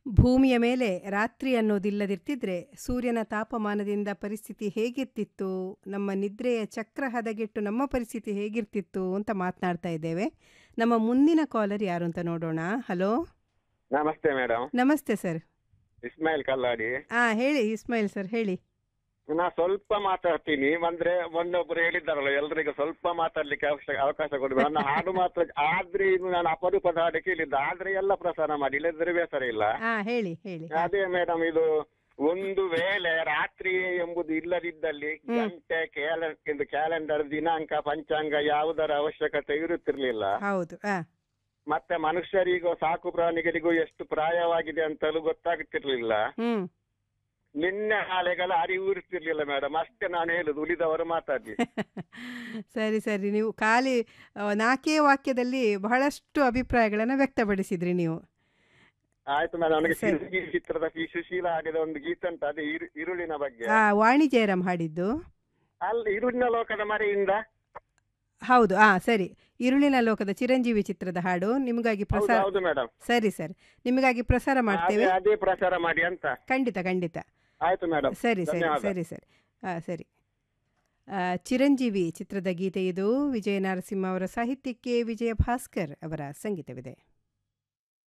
ಭೂಮಿಯ ಮೇಲೆ ರಾತ್ರಿ ಅನ್ನೋದಿಲ್ಲದಿರ್ತಿದ್ರೆ ಸೂರ್ಯನ ತಾಪಮಾನದಿಂದ ಪರಿಸ್ಥಿತಿ ಹೇಗಿರ್ತಿತ್ತು ನಮ್ಮ ನಿದ್ರೆಯ ಚಕ್ರ ಹದಗೆಟ್ಟು ನಮ್ಮ ಪರಿಸ್ಥಿತಿ ಹೇಗಿರ್ತಿತ್ತು ಅಂತ ಮಾತನಾಡ್ತಾ ಇದ್ದೇವೆ ನಮ್ಮ ಮುಂದಿನ ಕಾಲರ್ ಯಾರು ಅಂತ ನೋಡೋಣ ಹಲೋ ನಮಸ್ತೆ ಮೇಡಮ್ ನಮಸ್ತೆ ಸರ್ ಇಸ್ಮಾಯಿಲ್ ಕಲ್ಲಾಡಿ ಹಾಂ ಹೇಳಿ ಇಸ್ಮಾಯಿಲ್ ಸರ್ ಹೇಳಿ ನಾ ಸ್ವಲ್ಪ ಮಾತಾಡ್ತೀನಿ ಅಂದ್ರೆ ಮೊನ್ನೊಬ್ರು ಹೇಳಿದ್ದಾರಲ್ಲ ಎಲ್ರಿಗೂ ಸ್ವಲ್ಪ ಮಾತಾಡ್ಲಿಕ್ಕೆ ಅವಶ್ಯ ಅವಕಾಶ ಕೊಡ್ಬೇಕು ನನ್ನ ಹಾಡು ಮಾತ್ರ ಆದ್ರೆ ಇದು ನಾನು ಅಪರೂಪದ ಹಾಡು ಕೇಳಿದ್ದ ಆದ್ರೆ ಎಲ್ಲ ಪ್ರಸಾರ ಮಾಡಿ ಇಲ್ಲದ್ರೆ ಬೇಸರ ಇಲ್ಲ ಹಾಂ ಹೇಳಿ ಹೇಳಿ ಅದೇ ಮೇಡಮ್ ಇದು ಒಂದು ವೇಳೆ ರಾತ್ರಿ ಎಂಬುದು ಇಲ್ಲದಿದ್ದಲ್ಲಿ ಗಂಟೆ ಕ್ಯಾಲ ಇದು ಕ್ಯಾಲೆಂಡರ್ ದಿನಾಂಕ ಪಂಚಾಂಗ ಯಾವುದರ ಅವಶ್ಯಕತೆ ಇರುತ್ತಿರ್ಲಿಲ್ಲ ಹೌದು ಹಾಂ ಮತ್ತೆ ಮನುಷ್ಯರಿಗೂ ಸಾಕು ಪ್ರಾಣಿಗಳಿಗೂ ಎಷ್ಟು ಪ್ರಾಯವಾಗಿದೆ ಅಂತಲೂ ಗೊತ್ತಾಗುತ್ತಿರ್ಲಿಲ್ಲ ಹ್ಞೂ ನಿನ್ನೆ ನಾಳೆಗಳ ಅರಿವು ಇರ್ತಿರ್ಲಿಲ್ಲ ಮೇಡಮ್ ಅಷ್ಟೇ ನಾನು ಹೇಳುದು ಉಳಿದವರು ಮಾತಾಡಿ ಸರಿ ಸರಿ ನೀವು ಖಾಲಿ ಆ, ನಾಲ್ಕೇ ವಾಕ್ಯದಲ್ಲಿ ಬಹಳಷ್ಟು ಅಭಿಪ್ರಾಯಗಳನ್ನು ವ್ಯಕ್ತಪಡಿಸಿದ್ರಿ ನೀವು ಆಯ್ತು ಮೇಡಮ್ ನನಗೆ ಸರಿ. ಚಿರಂಜೀವಿ ಚಿತ್ರದ ಪಿ ಸುಶೀಲ ಹಾಡಿದ ಒಂದು ಗೀತೆ ಉಂಟು ಅದೇ ಇರು- ಇರುಳಿನ ಬಗ್ಗೆ ಆ, ವಾಣಿ ಜಯರಾಮ್ ಹಾಡಿದ್ದು ಅಲ್ಲಿ ಇರುಳಿನ ಲೋಕದ ಮರೆಯಿಂದ ಹೌದು ಆ ಸರಿ ಇರುಳಿನ ಲೋಕದ ಚಿರಂಜೀವಿ ಚಿತ್ರದ ಹಾಡು ನಿಮಗಾಗಿ ಹೌದು ಪ್ರಸಾರ ಹೌದು ಮೇಡಮ್ ಸರಿ ಸರ್ ನಿಮಗಾಗಿ ಪ್ರಸಾರ ಮಾಡ್ತೇವೆ ಅದೇ ಅದೇ ಪ್ರಚಾರ ಮಾಡಿ ಅಂತ ಖಂಡಿತ ಖಂಡಿತ ಆಯ್ತು ಮೇಡಮ್ ಸರಿ ಸರಿ ಧನ್ಯವಾದ. ಸರಿ ಸರಿ ಹಾಂ ಸರಿ ಆ, ಚಿರಂಜೀವಿ ಚಿತ್ರದ ಗೀತೆ ಇದು ವಿಜಯ ನರಸಿಂಹ ಅವರ ಸಾಹಿತ್ಯಕ್ಕೆ ವಿಜಯ ಭಾಸ್ಕರ್ ಅವರ ಸಂಗೀತವಿದೆ